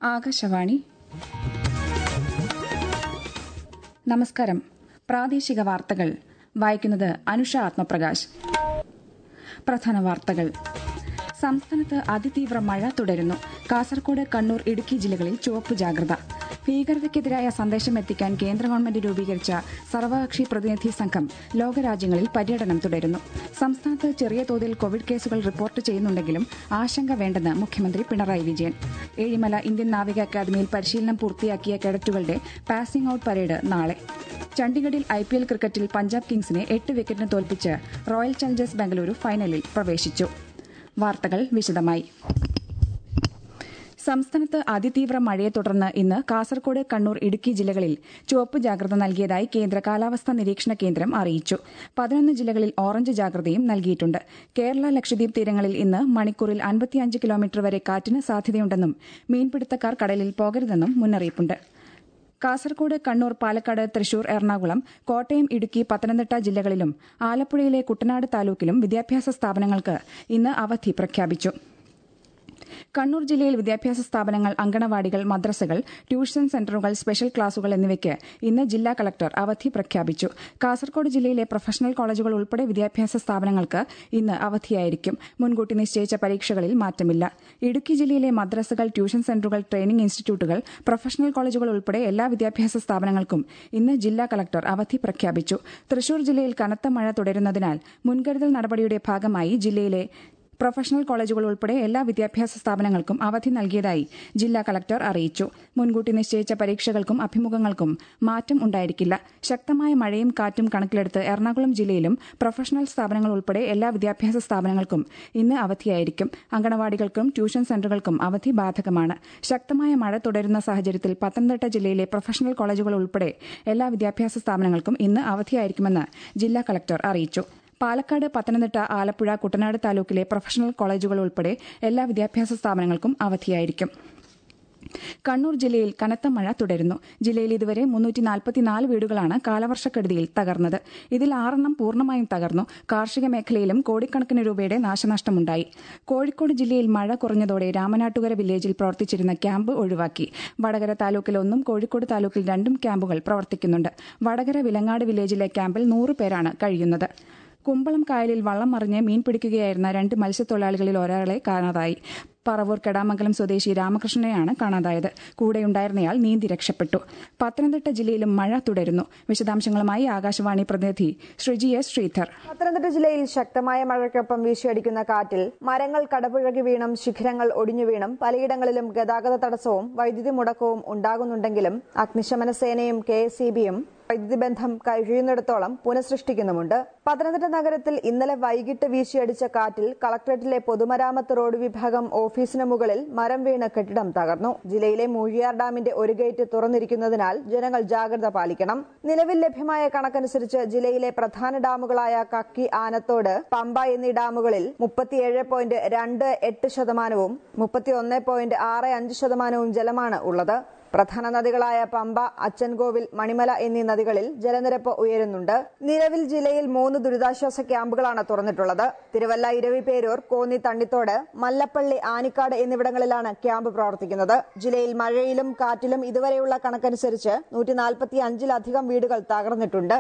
ആകാശവാണി നമസ്കാരം പ്രാദേശിക വാർത്തകൾ വായിക്കുന്നത് അനുഷ ആത്മപ്രകാശ് പ്രധാന വാർത്തകൾ സംസ്ഥാനത്ത് അതിതീവ്ര മഴ തുടരുന്നു കാസർകോട് കണ്ണൂർ ഇടുക്കി ജില്ലകളിൽ ചുവപ്പ് ജാഗ്രത ഭീകരതയ്ക്കെതിരായ സന്ദേശം എത്തിക്കാൻ കേന്ദ്ര ഗവൺമെന്റ് രൂപീകരിച്ച സർവകക്ഷി പ്രതിനിധി സംഘം ലോകരാജ്യങ്ങളിൽ പര്യടനം തുടരുന്നു സംസ്ഥാനത്ത് ചെറിയ തോതിൽ കോവിഡ് കേസുകൾ റിപ്പോർട്ട് ചെയ്യുന്നുണ്ടെങ്കിലും ആശങ്ക വേണ്ടെന്ന് മുഖ്യമന്ത്രി പിണറായി വിജയൻ ഏഴിമല ഇന്ത്യൻ നാവിക അക്കാദമിയിൽ പരിശീലനം പൂർത്തിയാക്കിയ കേഡറ്റുകളുടെ പാസിംഗ് ഔട്ട് പരേഡ് നാളെ ചണ്ഡീഗഡിൽ ഐ പി എൽ ക്രിക്കറ്റിൽ പഞ്ചാബ് കിങ്സിനെ എട്ട് വിക്കറ്റിന് തോൽപ്പിച്ച് റോയൽ ചലഞ്ചേഴ്സ് ബംഗളൂരു ഫൈനലിൽ പ്രവേശിച്ചു വാർത്തകൾ വിശദമായി സംസ്ഥാനത്ത് അതിതീവ്ര മഴയെ തുടർന്ന് ഇന്ന് കാസർകോട് കണ്ണൂർ ഇടുക്കി ജില്ലകളിൽ ചുവപ്പ് ജാഗ്രത നൽകിയതായി കേന്ദ്ര കാലാവസ്ഥാ നിരീക്ഷണ കേന്ദ്രം അറിയിച്ചു പതിനൊന്ന് ജില്ലകളിൽ ഓറഞ്ച് ജാഗ്രതയും നൽകിയിട്ടുണ്ട് കേരള ലക്ഷദ്വീപ് തീരങ്ങളിൽ ഇന്ന് മണിക്കൂറിൽ അൻപത്തിയഞ്ച് കിലോമീറ്റർ വരെ കാറ്റിന് സാധ്യതയുണ്ടെന്നും മീൻപിടുത്തക്കാർ കടലിൽ പോകരുതെന്നും മുന്നറിയിപ്പുണ്ട് കാസർകോട് കണ്ണൂർ പാലക്കാട് തൃശൂർ എറണാകുളം കോട്ടയം ഇടുക്കി പത്തനംതിട്ട ജില്ലകളിലും ആലപ്പുഴയിലെ കുട്ടനാട് താലൂക്കിലും വിദ്യാഭ്യാസ സ്ഥാപനങ്ങൾക്ക് ഇന്ന് അവധി പ്രഖ്യാപിച്ചു കണ്ണൂർ ജില്ലയിൽ വിദ്യാഭ്യാസ സ്ഥാപനങ്ങൾ അങ്കണവാടികൾ മദ്രസകൾ ട്യൂഷൻ സെന്ററുകൾ സ്പെഷ്യൽ ക്ലാസുകൾ എന്നിവയ്ക്ക് ഇന്ന് ജില്ലാ കളക്ടർ അവധി പ്രഖ്യാപിച്ചു കാസർകോട് ജില്ലയിലെ പ്രൊഫഷണൽ കോളേജുകൾ ഉൾപ്പെടെ വിദ്യാഭ്യാസ സ്ഥാപനങ്ങൾക്ക് ഇന്ന് അവധിയായിരിക്കും മുൻകൂട്ടി നിശ്ചയിച്ച പരീക്ഷകളിൽ മാറ്റമില്ല ഇടുക്കി ജില്ലയിലെ മദ്രസകൾ ട്യൂഷൻ സെന്ററുകൾ ട്രെയിനിംഗ് ഇൻസ്റ്റിറ്റ്യൂട്ടുകൾ പ്രൊഫഷണൽ കോളേജുകൾ ഉൾപ്പെടെ എല്ലാ വിദ്യാഭ്യാസ സ്ഥാപനങ്ങൾക്കും ഇന്ന് ജില്ലാ കളക്ടർ അവധി പ്രഖ്യാപിച്ചു തൃശൂർ ജില്ലയിൽ കനത്ത മഴ തുടരുന്നതിനാൽ മുൻകരുതൽ നടപടിയുടെ ഭാഗമായി ജില്ലയിലെ പ്രൊഫഷണൽ കോളേജുകൾ ഉൾപ്പെടെ എല്ലാ വിദ്യാഭ്യാസ സ്ഥാപനങ്ങൾക്കും അവധി നൽകിയതായി ജില്ലാ കളക്ടർ അറിയിച്ചു മുൻകൂട്ടി നിശ്ചയിച്ച പരീക്ഷകൾക്കും അഭിമുഖങ്ങൾക്കും മാറ്റം ഉണ്ടായിരിക്കില്ല ശക്തമായ മഴയും കാറ്റും കണക്കിലെടുത്ത് എറണാകുളം ജില്ലയിലും പ്രൊഫഷണൽ സ്ഥാപനങ്ങൾ ഉൾപ്പെടെ എല്ലാ വിദ്യാഭ്യാസ സ്ഥാപനങ്ങൾക്കും ഇന്ന് അവധിയായിരിക്കും അങ്കണവാടികൾക്കും ട്യൂഷൻ സെന്ററുകൾക്കും അവധി ബാധകമാണ് ശക്തമായ മഴ തുടരുന്ന സാഹചര്യത്തിൽ പത്തനംതിട്ട ജില്ലയിലെ പ്രൊഫഷണൽ കോളേജുകൾ ഉൾപ്പെടെ എല്ലാ വിദ്യാഭ്യാസ സ്ഥാപനങ്ങൾക്കും ഇന്ന് അവധിയായിരിക്കുമെന്ന് ജില്ലാ കളക്ടർ അറിയിച്ചു പാലക്കാട് പത്തനംതിട്ട ആലപ്പുഴ കുട്ടനാട് താലൂക്കിലെ പ്രൊഫഷണൽ കോളേജുകൾ ഉൾപ്പെടെ എല്ലാ വിദ്യാഭ്യാസ സ്ഥാപനങ്ങൾക്കും അവധിയായിരിക്കും കണ്ണൂർ ജില്ലയിൽ കനത്ത മഴ തുടരുന്നു ജില്ലയിൽ ഇതുവരെ മുന്നൂറ്റി നാൽപ്പത്തിനാല് വീടുകളാണ് കാലവർഷക്കെടുതിയിൽ തകർന്നത് ഇതിൽ ആറെണ്ണം പൂർണ്ണമായും തകർന്നു കാർഷിക മേഖലയിലും കോടിക്കണക്കിന് രൂപയുടെ നാശനഷ്ടമുണ്ടായി കോഴിക്കോട് ജില്ലയിൽ മഴ കുറഞ്ഞതോടെ രാമനാട്ടുകര വില്ലേജിൽ പ്രവർത്തിച്ചിരുന്ന ക്യാമ്പ് ഒഴിവാക്കി വടകര താലൂക്കിൽ ഒന്നും കോഴിക്കോട് താലൂക്കിൽ രണ്ടും ക്യാമ്പുകൾ പ്രവർത്തിക്കുന്നുണ്ട് വടകര വിലങ്ങാട് വില്ലേജിലെ ക്യാമ്പിൽ നൂറ് പേരാണ് കഴിയുന്നത് കുമ്പളം കായലിൽ വള്ളം മറിഞ്ഞ് മീൻ പിടിക്കുകയായിരുന്ന രണ്ട് മത്സ്യത്തൊഴിലാളികളിൽ ഒരാളെ കാണാതായി പറവൂർ കെടാമംഗലം സ്വദേശി രാമകൃഷ്ണനെയാണ് കാണാതായത് കൂടെയുണ്ടായിരുന്നയാൾ നീന്തി രക്ഷപ്പെട്ടു പത്തനംതിട്ട ജില്ലയിലും മഴ തുടരുന്നു വിശദാംശങ്ങളുമായി ആകാശവാണി പ്രതിനിധി ശ്രീജി എസ് ശ്രീധർ പത്തനംതിട്ട ജില്ലയിൽ ശക്തമായ മഴയ്ക്കൊപ്പം വീശിയടിക്കുന്ന കാറ്റിൽ മരങ്ങൾ കടപുഴകി വീണും ശിഖരങ്ങൾ ഒടിഞ്ഞു വീണും പലയിടങ്ങളിലും ഗതാഗത തടസ്സവും വൈദ്യുതി മുടക്കവും ഉണ്ടാകുന്നുണ്ടെങ്കിലും അഗ്നിശമന സേനയും കെ എസ് വൈദ്യുതി ബന്ധം കഴിയുന്നിടത്തോളം പുനഃസൃഷ്ടിക്കുന്നുമുണ്ട് പത്തനംതിട്ട നഗരത്തിൽ ഇന്നലെ വൈകിട്ട് വീശിയടിച്ച കാറ്റിൽ കളക്ടറേറ്റിലെ പൊതുമരാമത്ത് റോഡ് വിഭാഗം ഓഫീസിന് മുകളിൽ മരം വീണ് കെട്ടിടം തകർന്നു ജില്ലയിലെ മൂഴിയാർ ഡാമിന്റെ ഒരു ഗേറ്റ് തുറന്നിരിക്കുന്നതിനാൽ ജനങ്ങൾ ജാഗ്രത പാലിക്കണം നിലവിൽ ലഭ്യമായ കണക്കനുസരിച്ച് ജില്ലയിലെ പ്രധാന ഡാമുകളായ കക്കി ആനത്തോട് പമ്പ എന്നീ ഡാമുകളിൽ മുപ്പത്തിയേഴ് പോയിന്റ് രണ്ട് എട്ട് ശതമാനവും മുപ്പത്തിയൊന്ന് പോയിന്റ് ആറ് അഞ്ച് ശതമാനവും ജലമാണ് ഉള്ളത് പ്രധാന നദികളായ പമ്പ അച്ചൻകോവിൽ മണിമല എന്നീ നദികളിൽ ജലനിരപ്പ് ഉയരുന്നുണ്ട് നിലവിൽ ജില്ലയിൽ മൂന്ന് ദുരിതാശ്വാസ ക്യാമ്പുകളാണ് തുറന്നിട്ടുള്ളത് തിരുവല്ല ഇരവിപേരൂർ കോന്നി തണ്ണിത്തോട് മല്ലപ്പള്ളി ആനിക്കാട് എന്നിവിടങ്ങളിലാണ് ക്യാമ്പ് പ്രവർത്തിക്കുന്നത് ജില്ലയിൽ മഴയിലും കാറ്റിലും ഇതുവരെയുള്ള കണക്കനുസരിച്ച് നൂറ്റി നാൽപ്പത്തി അഞ്ചിലധികം വീടുകൾ തകർന്നിട്ടുണ്ട്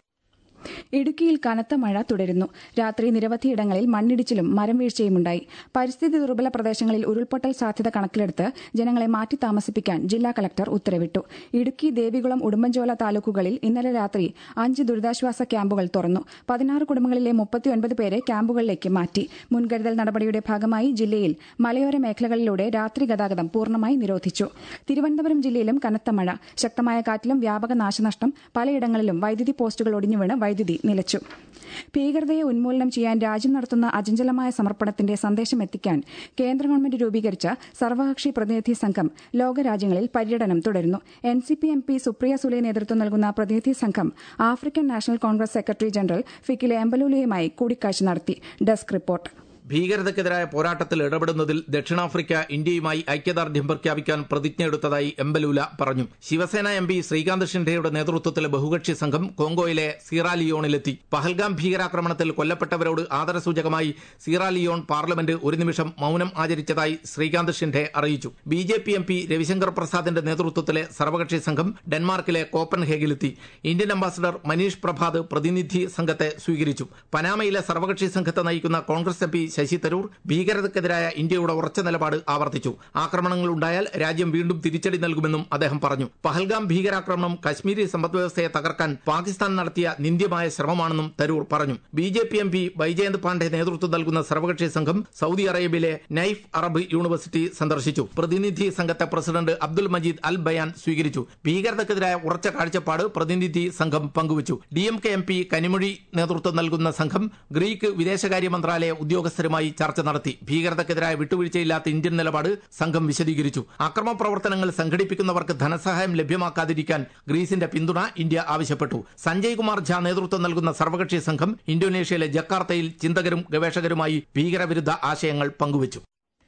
ഇടുക്കിയിൽ കനത്ത മഴ തുടരുന്നു രാത്രി നിരവധിയിടങ്ങളിൽ മണ്ണിടിച്ചിലും മരം വീഴ്ചയുമുണ്ടായി പരിസ്ഥിതി ദുർബല പ്രദേശങ്ങളിൽ ഉരുൾപൊട്ടൽ സാധ്യത കണക്കിലെടുത്ത് ജനങ്ങളെ മാറ്റി താമസിപ്പിക്കാൻ ജില്ലാ കളക്ടർ ഉത്തരവിട്ടു ഇടുക്കി ദേവികുളം ഉടുമ്പൻചോല താലൂക്കുകളിൽ ഇന്നലെ രാത്രി അഞ്ച് ദുരിതാശ്വാസ ക്യാമ്പുകൾ തുറന്നു പതിനാറ് കുടുംബങ്ങളിലെ മുപ്പത്തിയൊൻപത് പേരെ ക്യാമ്പുകളിലേക്ക് മാറ്റി മുൻകരുതൽ നടപടിയുടെ ഭാഗമായി ജില്ലയിൽ മലയോര മേഖലകളിലൂടെ രാത്രി ഗതാഗതം പൂർണ്ണമായി നിരോധിച്ചു തിരുവനന്തപുരം ജില്ലയിലും കനത്ത മഴ ശക്തമായ കാറ്റിലും വ്യാപക നാശനഷ്ടം പലയിടങ്ങളിലും വൈദ്യുതി പോസ്റ്റുകൾ ഒടിഞ്ഞുവീണ് വൈദ്യുതി നിലച്ചു ഭീകരതയെ ഉന്മൂലനം ചെയ്യാൻ രാജ്യം നടത്തുന്ന അചഞ്ചലമായ സമർപ്പണത്തിന്റെ സന്ദേശം എത്തിക്കാൻ കേന്ദ്ര ഗവൺമെന്റ് രൂപീകരിച്ച സർവകക്ഷി പ്രതിനിധി സംഘം ലോകരാജ്യങ്ങളിൽ പര്യടനം തുടരുന്നു N C P M P Supriya Sule നേതൃത്വം നൽകുന്ന പ്രതിനിധി സംഘം African National Congress secretary general ഫിക്കിലെ എംബലൂലയുമായി കൂടിക്കാഴ്ച നടത്തി ഡെസ്ക് റിപ്പോർട്ട് ഭീകരതയ്ക്കെതിരായ പോരാട്ടത്തിൽ ഇടപെടുന്നതിൽ ദക്ഷിണാഫ്രിക്ക ഇന്ത്യയുമായി ഐക്യദാർഢ്യം പ്രഖ്യാപിക്കാൻ പ്രതിജ്ഞയെടുത്തതായി എംബലൂല പറഞ്ഞു ശിവസേന എം പി ശ്രീകാന്ത് ഷിൻഡെയുടെ നേതൃത്വത്തിലെ ബഹുകക്ഷി സംഘം കോങ്കോയിലെ സീറാലിയോണിലെത്തി പഹൽഗാം ഭീകരാക്രമണത്തിൽ കൊല്ലപ്പെട്ടവരോട് ആദരസൂചകമായി സീറാലിയോൺ പാർലമെന്റ് ഒരു നിമിഷം മൌനം ആചരിച്ചതായി ശ്രീകാന്ത് ഷിൻഡെ അറിയിച്ചു B J P M P Ravishankar പ്രസാദിന്റെ നേതൃത്വത്തിലെ സർവകക്ഷി സംഘം ഡെൻമാർക്കിലെ കോപ്പൻഹേഗിലെത്തി ഇന്ത്യൻ അംബാസഡർ മനീഷ് പ്രഭാത് പ്രതിനിധി സംഘത്തെ സ്വീകരിച്ചു പനാമയിലെ സർവകക്ഷി സംഘത്തെ നയിക്കുന്ന കോൺഗ്രസ് എം പി ശശി തരൂർ ഭീകരതയ്ക്കെതിരായ ഇന്ത്യയുടെ ഉറച്ച നിലപാട് ആവർത്തിച്ചു ആക്രമണങ്ങൾ ഉണ്ടായാൽ രാജ്യം വീണ്ടും തിരിച്ചടി നൽകുമെന്നും അദ്ദേഹം പറഞ്ഞു പഹൽഗാം ഭീകരാക്രമണം കശ്മീരി സമ്പദ്വ്യവസ്ഥയെ തകർക്കാൻ പാകിസ്ഥാൻ നടത്തിയ നിന്ദ്യമായ ശ്രമമാണെന്നും തരൂർ പറഞ്ഞു B J P M P Baijayant Panda നേതൃത്വം നൽകുന്ന സർവകക്ഷി സംഘം സൗദി അറേബ്യയിലെ നൈഫ് അറബ് യൂണിവേഴ്സിറ്റി സന്ദർശിച്ചു പ്രതിനിധി സംഘത്തെ president Abdul Majeed Al Bayan സ്വീകരിച്ചു ഭീകരതയ്ക്കെതിരായ ഉറച്ച കാഴ്ചപ്പാട് പ്രതിനിധി സംഘം പങ്കുവച്ചു D M K M P Kanimozhi നേതൃത്വം നൽകുന്ന സംഘം ഗ്രീക്ക് വിദേശകാര്യ മന്ത്രാലയ ഉദ്യോഗസ്ഥരുമായി ചർച്ച നടത്തി ഭീകരതയ്ക്കെതിരായ വിട്ടുവീഴ്ചയില്ലാത്ത ഇന്ത്യൻ നിലപാട് സംഘം വിശദീകരിച്ചു അക്രമ പ്രവർത്തനങ്ങൾ സംഘടിപ്പിക്കുന്നവർക്ക് ധനസഹായം ലഭ്യമാക്കാതിരിക്കാൻ ഗ്രീസിന്റെ പിന്തുണ ഇന്ത്യ ആവശ്യപ്പെട്ടു സഞ്ജയ് കുമാർ ഝാ നേതൃത്വം നൽകുന്ന സർവകക്ഷി സംഘം ഇന്തോനേഷ്യയിലെ ജക്കാർത്തയിൽ ചിന്തകരും ഗവേഷകരുമായി ഭീകരവിരുദ്ധ ആശയങ്ങൾ പങ്കുവച്ചു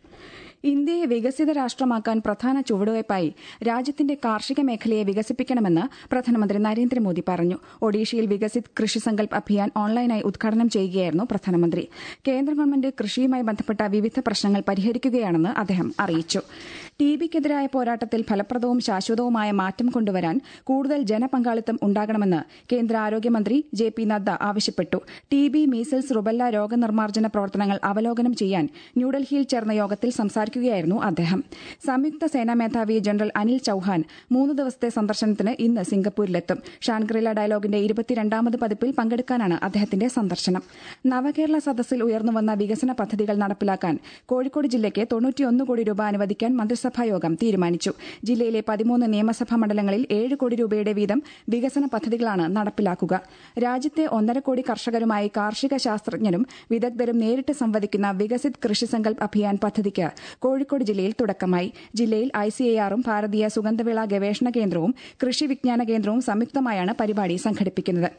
ഇന്ത്യയെ വികസിത രാഷ്ട്രമാക്കാൻ പ്രധാന ചുവടുവയ്പായി രാജ്യത്തിന്റെ കാർഷിക മേഖലയെ വികസിപ്പിക്കണമെന്ന് പ്രധാനമന്ത്രി നരേന്ദ്രമോദി പറഞ്ഞു ഒഡീഷയിൽ വികസിത് കൃഷി സങ്കൽപ് അഭിയാൻ ഓൺലൈനായി ഉദ്ഘാടനം ചെയ്യുകയായിരുന്നു പ്രധാനമന്ത്രി കേന്ദ്ര ഗവൺമെന്റ് കൃഷിയുമായി ബന്ധപ്പെട്ട വിവിധ പ്രശ്നങ്ങൾ പരിഹരിക്കുകയാണെന്ന് അദ്ദേഹം അറിയിച്ചു ടി ബിക്കെതിരായ പോരാട്ടത്തിൽ ഫലപ്രദവും ശാശ്വതവുമായ മാറ്റം കൊണ്ടുവരാൻ കൂടുതൽ ജനപങ്കാളിത്തം ഉണ്ടാകണമെന്ന് കേന്ദ്ര ആരോഗ്യമന്ത്രി ജെ പി നദ്ദ ആവശ്യപ്പെട്ടു ടി ബി മീസൽസ് റുബല്ല രോഗനിർമ്മാർജ്ജന പ്രവർത്തനങ്ങൾ അവലോകനം ചെയ്യാൻ ന്യൂഡൽഹിയിൽ ചേർന്ന യോഗത്തിൽ സംസാരിക്കുകയായിരുന്നു അദ്ദേഹം സംയുക്ത സേനാ മേധാവി ജനറൽ അനിൽ ചൌഹാൻ മൂന്ന് ദിവസത്തെ സന്ദർശനത്തിന് ഇന്ന് സിംഗപ്പൂരിലെത്തും ഷാൻഗ്രില ഡയലോഗിന്റെ ഇരുപത്തിരണ്ടാമത് പതിപ്പിൽ പങ്കെടുക്കാനാണ് അദ്ദേഹത്തിന്റെ സന്ദർശനം നവകേരള സദസ്സിൽ ഉയർന്നുവന്ന വികസന പദ്ധതികൾ നടപ്പിലാക്കാൻ കോഴിക്കോട് ജില്ലയ്ക്ക് തൊണ്ണൂറ്റിയൊന്ന് കോടി രൂപ അനുവദിക്കാൻ മന്ത്രിസഭായോഗം തീരുമാനിച്ചു ജില്ലയിലെ പതിമൂന്ന് നിയമസഭാ മണ്ഡലങ്ങളിൽ ഏഴ് കോടി രൂപയുടെ വീതം വികസന പദ്ധതികളാണ് നടപ്പിലാക്കുക രാജ്യത്തെ ഒന്നര കോടി കർഷകരുമായി കാർഷിക ശാസ്ത്രജ്ഞരും വിദഗ്ധരും നേരിട്ട് സംവദിക്കുന്ന വികസിത് കൃഷി സങ്കൽപ് അഭിയാൻ പദ്ധതിക്ക് കോഴിക്കോട് ജില്ലയിൽ തുടക്കമായി ജില്ലയിൽ ഐസിഎആറും ഭാരതീയ സുഗന്ധവിള ഗവേഷണ കേന്ദ്രവും കൃഷി വിജ്ഞാന കേന്ദ്രവും സംയുക്തമായാണ് പരിപാടി സംഘടിപ്പിക്കുന്നത്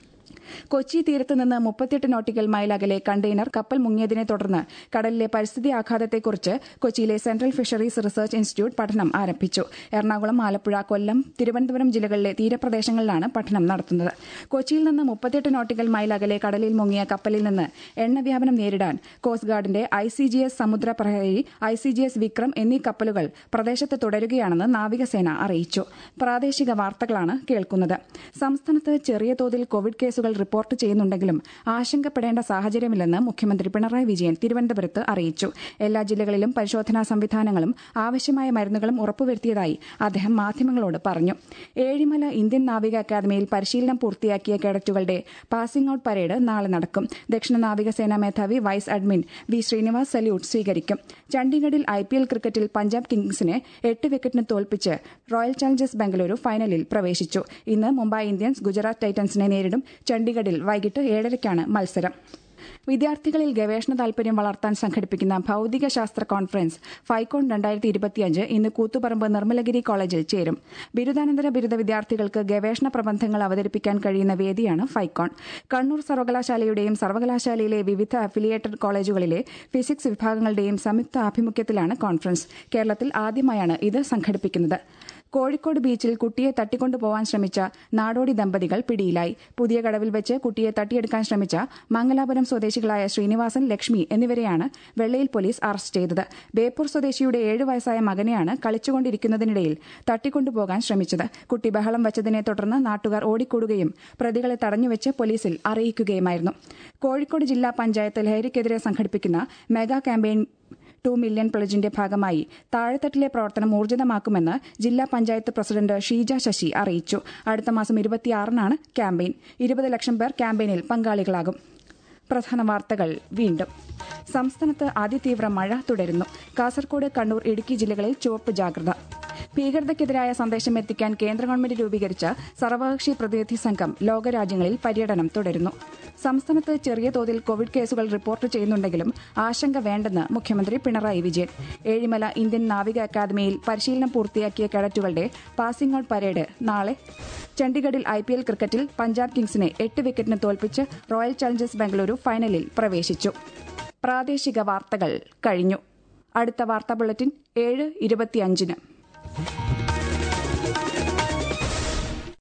കൊച്ചി തീരത്ത് നിന്ന് മുപ്പത്തിയെട്ട് നോട്ടിക്കൽ മൈൽ അകലെ കണ്ടെയ്നർ കപ്പൽ മുങ്ങിയതിനെ തുടർന്ന് കടലിലെ പരിസ്ഥിതി ആഘാതത്തെക്കുറിച്ച് കൊച്ചിയിലെ സെൻട്രൽ ഫിഷറീസ് റിസർച്ച് ഇൻസ്റ്റിറ്റ്യൂട്ട് പഠനം ആരംഭിച്ചു എറണാകുളം ആലപ്പുഴ കൊല്ലം തിരുവനന്തപുരം ജില്ലകളിലെ തീരപ്രദേശങ്ങളിലാണ് പഠനം നടത്തുന്നത് കൊച്ചിയിൽ നിന്ന് മുപ്പത്തിയെട്ട് നോട്ടിക്കൽ മൈൽ അകലെ കടലിൽ മുങ്ങിയ കപ്പലിൽ നിന്ന് എണ്ണ വ്യാപനം നേരിടാൻ കോസ്റ്റ് ഗാർഡിന്റെ I C G S Samudra Prahari I C G S Vikram എന്നീ കപ്പലുകൾ പ്രദേശത്ത് തുടരുകയാണെന്ന് നാവികസേന അറിയിച്ചു പ്രാദേശിക വാർത്തകളാണ് കേൾക്കുന്നത് സംസ്ഥാനത്ത് ചെറിയ തോതിൽ കോവിഡ് കേസുകൾ റിപ്പോർട്ട് ചെയ്യുന്നുണ്ടെങ്കിലും ആശങ്കപ്പെടേണ്ട സാഹചര്യമില്ലെന്ന് മുഖ്യമന്ത്രി പിണറായി വിജയൻ തിരുവനന്തപുരത്ത് അറിയിച്ചു എല്ലാ ജില്ലകളിലും പരിശോധനാ സംവിധാനങ്ങളും ആവശ്യമായ മരുന്നുകളും ഉറപ്പുവരുത്തിയതായി അദ്ദേഹം മാധ്യമങ്ങളോട് പറഞ്ഞു ഏഴിമല ഇന്ത്യൻ നാവിക അക്കാദമിയിൽ പരിശീലനം പൂർത്തിയാക്കിയ കേഡറ്റുകളുടെ പാസിംഗ് ഔട്ട് പരേഡ് നാളെ നടക്കും ദക്ഷിണ നാവികസേനാ മേധാവി vice admin V Srinivas salute സ്വീകരിക്കും ചണ്ഡീഗഡിൽ ഐ പി എൽ ക്രിക്കറ്റിൽ പഞ്ചാബ് കിങ്സിനെ എട്ട് വിക്കറ്റിന് തോൽപ്പിച്ച് റോയൽ ചാലഞ്ചേഴ്സ് ബംഗളൂരു ഫൈനലിൽ പ്രവേശിച്ചു ഇന്ന് മുംബൈ ഇന്ത്യൻസ് ഗുജറാത്ത് ടൈറ്റൻസിനെ നേരിടും ചണ്ഡീഗഡിൽ വൈകിട്ട് ഏഴരയ്ക്കാണ് മത്സരം വിദ്യാർത്ഥികളിൽ ഗവേഷണ താൽപര്യം വളർത്താൻ സംഘടിപ്പിക്കുന്ന ഭൌതിക ശാസ്ത്ര കോൺഫറൻസ് ഫൈക്കോൺ രണ്ടായിരത്തി ഇരുപത്തിയഞ്ച് ഇന്ന് കൂത്തുപറമ്പ് നിർമ്മലഗിരി കോളേജിൽ ചേരും ബിരുദാനന്തര ബിരുദ വിദ്യാർത്ഥികൾക്ക് ഗവേഷണ പ്രബന്ധങ്ങൾ അവതരിപ്പിക്കാൻ കഴിയുന്ന വേദിയാണ് ഫൈക്കോൺ കണ്ണൂർ സർവകലാശാലയുടെയും സർവകലാശാലയിലെ വിവിധ അഫിലിയേറ്റഡ് കോളേജുകളിലെ ഫിസിക്സ് വിഭാഗങ്ങളുടെയും സംയുക്ത ആഭിമുഖ്യത്തിലാണ് കോൺഫറൻസ് കേരളത്തിൽ ആദ്യമായാണ് ഇത് സംഘടിപ്പിക്കുന്നത് കോഴിക്കോട് ബീച്ചിൽ കുട്ടിയെ തട്ടിക്കൊണ്ടുപോവാൻ ശ്രമിച്ച നാടോടി ദമ്പതികൾ പിടിയിലായി പുതിയ കടവിൽ വെച്ച് കുട്ടിയെ തട്ടിയെടുക്കാൻ ശ്രമിച്ച മംഗലാപുരം സ്വദേശികളായ ശ്രീനിവാസൻ ലക്ഷ്മി എന്നിവരെയാണ് വെള്ളയിൽ പോലീസ് അറസ്റ്റ് ചെയ്തത് ബേപ്പൂർ സ്വദേശിയുടെ ഏഴു വയസ്സായ മകനെയാണ് കളിച്ചുകൊണ്ടിരിക്കുന്നതിനിടയിൽ തട്ടിക്കൊണ്ടുപോകാൻ ശ്രമിച്ചത് കുട്ടി ബഹളം വച്ചതിനെ തുടർന്ന് നാട്ടുകാർ ഓടിക്കൂടുകയും പ്രതികളെ തടഞ്ഞുവെച്ച് പോലീസിൽ അറിയിക്കുകയുമായിരുന്നു കോഴിക്കോട് ജില്ലാ പഞ്ചായത്ത് ലഹരിക്കെതിരെ സംഘടിപ്പിക്കുന്ന മെഗാ ക്യാമ്പയിൻ ടു മില്യൺ പ്ലജിന്റെ ഭാഗമായി താഴെത്തട്ടിലെ പ്രവർത്തനം ഊർജിതമാക്കുമെന്ന് ജില്ലാ പഞ്ചായത്ത് പ്രസിഡന്റ് ഷീജ ശശി അറിയിച്ചു അടുത്ത മാസം ഇരുപത്തിയാറിനാണ് ക്യാമ്പയിൻ ഇരുപത് ലക്ഷം പേർ ക്യാമ്പയിനിൽ പങ്കാളികളാകും പ്രധാന വാർത്തകൾ വീണ്ടും സംസ്ഥാനത്ത് അതിതീവ്ര മഴ തുടരുന്നു കാസർകോട് കണ്ണൂർ ഇടുക്കി ജില്ലകളിൽ ചുവപ്പ് ജാഗ്രത ഭീകരതയ്ക്കെതിരായ സന്ദേശം എത്തിക്കാൻ കേന്ദ്ര ഗവൺമെന്റ് രൂപീകരിച്ച സർവകക്ഷി പ്രതിനിധി സംഘം ലോകരാജ്യങ്ങളിൽ പര്യടനം തുടരുന്നു സംസ്ഥാനത്ത് ചെറിയ തോതിൽ കോവിഡ് കേസുകൾ റിപ്പോർട്ട് ചെയ്യുന്നുണ്ടെങ്കിലും ആശങ്ക വേണ്ടെന്ന് മുഖ്യമന്ത്രി പിണറായി വിജയൻ ഏഴിമല ഇന്ത്യൻ നാവിക അക്കാദമിയിൽ പരിശീലനം പൂർത്തിയാക്കിയ കേഡറ്റുകളുടെ പാസിംഗ് ഔട്ട് പരേഡ് നാളെ ചണ്ഡീഗഡിൽ ഐ പി എൽ ക്രിക്കറ്റിൽ പഞ്ചാബ് കിങ്സിനെ എട്ട് വിക്കറ്റിന് തോൽപ്പിച്ച് റോയൽ ചാലഞ്ചേഴ്സ് ബംഗളൂരു ഫൈനലിൽ പ്രവേശിച്ചു പ്രാദേശിക വാർത്തകൾ കഴിഞ്ഞു അടുത്ത വാർത്താ ബുള്ളറ്റിൻ ഏഴ് ഇരുപത്തിയഞ്ചിന്